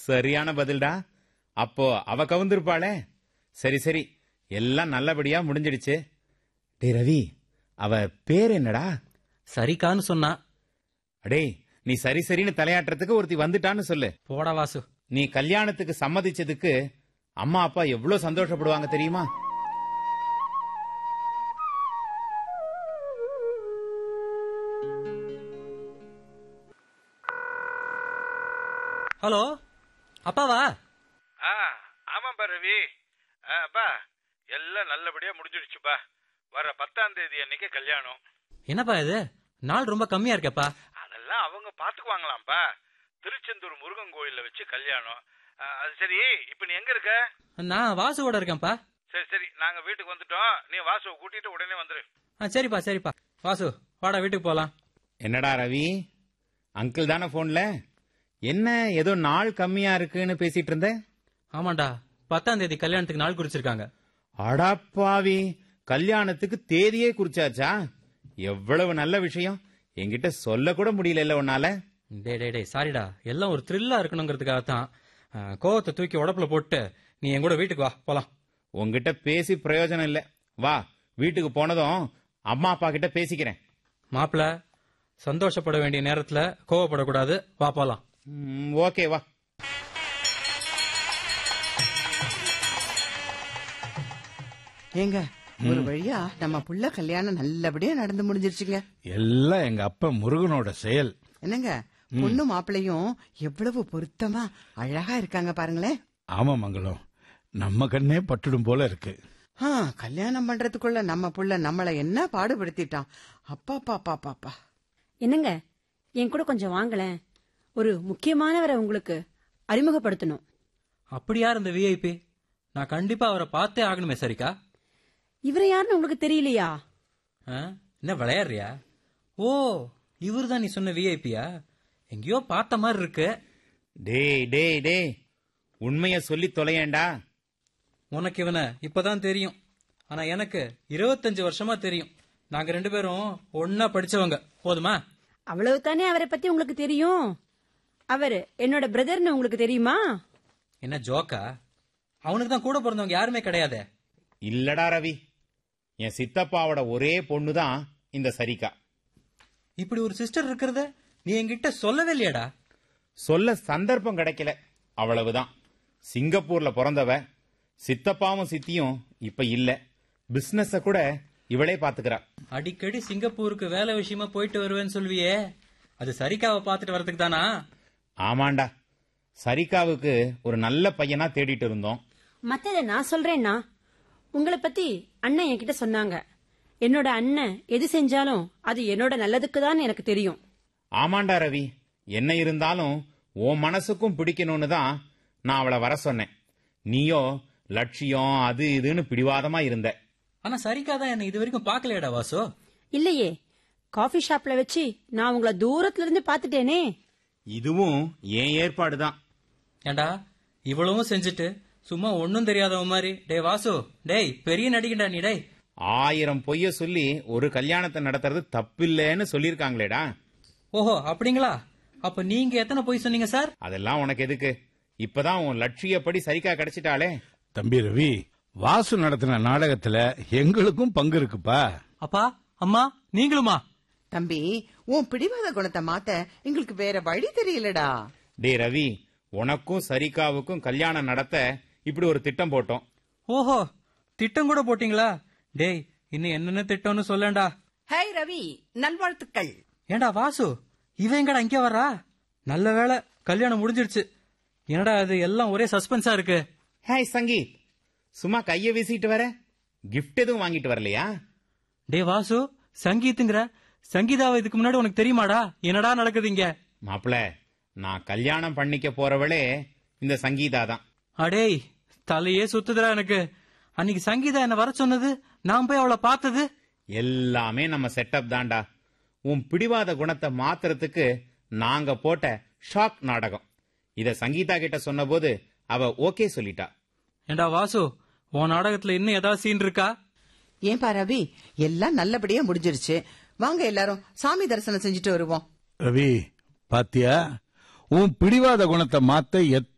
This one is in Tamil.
சரியான பதில்டா அப்போ அவ கவுந்திருப்பாளே சரி சரி எல்லாம் நல்லபடியா முடிஞ்சிடுச்சு டேய் ரவி அவ பேர் என்னடா சரிக்கான்னு சொன்னா அடே நீ சரி சரின்னு தலையாட்டுறதுக்கு ஒருத்தி வந்துட்டான்னு சொல்லு போடா வாசு நீ கல்யாணத்துக்கு சம்மதிச்சதுக்கு அம்மா அப்பா எவ்வளவு சந்தோஷப்படுவாங்க தெரியுமா ஹலோ அப்பாவா ஆ ஆமாப்பா ரவி ஆ, அப்பா எல்லாம் நல்லபடியா முடிஞ்சிடுச்சுப்பா வர பத்தாம் தேதி அன்னைக்கு கல்யாணம் என்னப்பா இது நாள் ரொம்ப கம்மியா இருக்கேப்பா அதெல்லாம் அவங்க பாத்துக்குவாங்களாம்ப்பா திருச்செந்தூர் முருகன் கோயில்ல வச்சு கல்யாணம் ஆ, அது சரி இப்ப நீ எங்க இருக்க நான் வாசுவோட இருக்கேன்ப்பா சரி சரி நாங்க வீட்டுக்கு வந்துட்டோம் நீ வாசுவை கூட்டிட்டு உடனே வந்துரு ஆ சரிப்பா சரிப்பா வாசு வாடா வீட்டுக்கு போலாம் என்னடா ரவி அங்கிள் தானே போன்ல என்ன ஏதோ நாள் கம்மியா இருக்குன்னு பேசிட்டு இருந்த ஆமாண்டா பத்தாம் தேதி கல்யாணத்துக்கு நாள் குறிச்சிருக்காங்க அடாப்பாவி கல்யாணத்துக்கு தேதியே குறிச்சாச்சா எவ்வளவு நல்ல விஷயம் என்கிட்ட சொல்ல கூட முடியல உன்னால டே டே டே சாரிடா எல்லாம் ஒரு த்ரில்லா இருக்கணுங்கிறதுக்காக தான் கோவத்தை தூக்கி உடப்புல போட்டு நீ என் கூட வீட்டுக்கு வா போலாம் உன்கிட்ட பேசி பிரயோஜனம் இல்ல வா வீட்டுக்கு போனதும் அம்மா அப்பா கிட்ட பேசிக்கிறேன் மாப்பிள சந்தோஷப்பட வேண்டிய நேரத்துல கோவப்படக்கூடாது வா போலாம் ம், ஓகே வா ஏங்க ஒரு வழியா நம்ம புள்ள கல்யாணம் நல்லபடியா நடந்து முடிஞ்சிருச்சுங்க எல்லாம் எங்க அப்பா முருகனோட செயல் என்னங்க பொண்ணு மாப்பிள்ளையும் எவ்வளவு பொருத்தமா அழகா இருக்காங்க பாருங்களேன் ஆமா மங்களம் நம்ம கண்ணே பட்டுடும் போல இருக்கு ஆ, கல்யாணம் பண்றதுக்குள்ள நம்ம புள்ள நம்மள என்ன பாடுபடுத்திட்டான் அப்பா பாப்பா பாப்பா என்னங்க என் கூட கொஞ்சம் வாங்களேன் ஒரு முக்கியமானவரை உங்களுக்கு அறிமுகப்படுத்தணும் அப்படி யார் இந்த விஐபி நான் கண்டிப்பா அவரை பார்த்தே ஆகணுமே சரிக்கா இவரை யாருன்னு உங்களுக்கு தெரியலையா ஆ? என்ன விளையாடுறியா ஓ இவர் தான் நீ சொன்ன விஐபியா எங்கேயோ பார்த்த மாதிரி இருக்கு டேய் டேய் டேய் உண்மைய சொல்லி தொலையேண்டா உனக்கு இவனை இப்பதான் தெரியும் ஆனா எனக்கு இருபத்தஞ்சு வருஷமா தெரியும் நாங்க ரெண்டு பேரும் ஒன்னா படிச்சவங்க போதுமா அவ்வளவு தானே அவரை பத்தி உங்களுக்கு தெரியும் அவர் என்னோட பிரதர்னு உங்களுக்கு தெரியுமா என்ன ஜோக்கா அவனுக்கு தான் கூட பிறந்தவங்க யாருமே கிடையாதே இல்லடா ரவி என் சித்தப்பாவோட ஒரே பொண்ணு தான் இந்த சரிகா இப்படி ஒரு சிஸ்டர் இருக்கிறத நீ என்கிட்ட சொல்லவே இல்லையாடா சொல்ல சந்தர்ப்பம் கிடைக்கல அவ்வளவுதான் சிங்கப்பூர்ல பிறந்தவ சித்தப்பாவும் சித்தியும் இப்ப இல்ல பிசினஸ கூட இவளே பாத்துக்கிறா அடிக்கடி சிங்கப்பூருக்கு வேலை விஷயமா போயிட்டு வருவேன்னு சொல்வியே அது சரிக்காவை பார்த்துட்டு வரதுக்கு தானா ஆமாண்டா சரிகாவுக்கு ஒரு நல்ல பையனா தேடிட்டு இருந்தோம் மத்தத நான் சொல்றேன்னா உங்களை பத்தி அண்ணன் என்கிட்ட சொன்னாங்க என்னோட அண்ணன் எது செஞ்சாலும் அது என்னோட நல்லதுக்கு தான் எனக்கு தெரியும் ஆமாண்டா ரவி என்ன இருந்தாலும் உன் மனசுக்கும் பிடிக்கணும்னு தான் நான் அவளை வர சொன்னேன் நீயோ லட்சியம் அது இதுன்னு பிடிவாதமா இருந்த ஆனா சரிக்கா தான் என்ன இது வரைக்கும் பாக்கலையாடா வாசு இல்லையே காஃபி ஷாப்ல வச்சு நான் உங்களை தூரத்துல இருந்து பாத்துட்டேனே இதுவும் என் ஏற்பாடு தான் ஏண்டா இவ்வளவும் செஞ்சுட்டு சும்மா ஒன்னும் தெரியாதவன் மாதிரி டேய் வாசு டேய் பெரிய நடிகண்டா நீ டேய் ஆயிரம் பொய்ய சொல்லி ஒரு கல்யாணத்தை நடத்துறது தப்பில்லைன்னு சொல்லியிருக்காங்களேடா ஓஹோ அப்படிங்களா அப்ப நீங்க எத்தனை பொய் சொன்னீங்க சார் அதெல்லாம் உனக்கு எதுக்கு இப்பதான் உன் லட்சியப்படி சரிக்கா கிடைச்சிட்டாளே தம்பி ரவி வாசு நடத்தின நாடகத்துல எங்களுக்கும் பங்கு இருக்குப்பா அப்பா அம்மா நீங்களுமா தம்பி உன் பிடிவாத குணத்தை மாத்த எங்களுக்கு வேற வழி தெரியலடா டே ரவி உனக்கும் சரிகாவுக்கும் கல்யாணம் நடத்த இப்படி ஒரு திட்டம் போட்டோம் ஓஹோ திட்டம் கூட போட்டீங்களா டேய் இன்னும் என்னென்ன திட்டம்னு சொல்லேன்டா ஹாய் ரவி நல்வாழ்த்துக்கள் ஏண்டா வாசு இவன் எங்கடா இங்க வர்றா நல்ல வேளை கல்யாணம் முடிஞ்சிடுச்சு என்னடா அது எல்லாம் ஒரே சஸ்பென்ஸா இருக்கு ஹாய் சங்கீத் சும்மா கைய வீசிட்டு வர கிஃப்ட் எதுவும் வாங்கிட்டு வரலையா டே வாசு சங்கீத்துங்கிற சங்கீதாவை இதுக்கு முன்னாடி உனக்கு தெரியுமாடா என்னடா நடக்குது இங்க மாப்பிள நான் கல்யாணம் பண்ணிக்க போறவளே இந்த சங்கீதா தான் அடேய் தலையே சுத்துதுடா எனக்கு அன்னைக்கு சங்கீதா என்ன வர சொன்னது நான் போய் அவளை பார்த்தது எல்லாமே நம்ம செட்டப் தான்டா உன் பிடிவாத குணத்தை மாத்துறதுக்கு நாங்க போட்ட ஷாக் நாடகம் இத சங்கீதா கிட்ட சொன்னபோது அவ ஓகே சொல்லிட்டா ஏண்டா வாசு உன் நாடகத்துல இன்னும் ஏதாவது சீன் இருக்கா ஏன்பா ரவி எல்லாம் நல்லபடியா முடிஞ்சிருச்சு வாங்க எல்லாரும் சாமி தரிசனம் செஞ்சுட்டு வருவோம் ரவி பாத்தியா உன் பிடிவாத குணத்தை மாத்த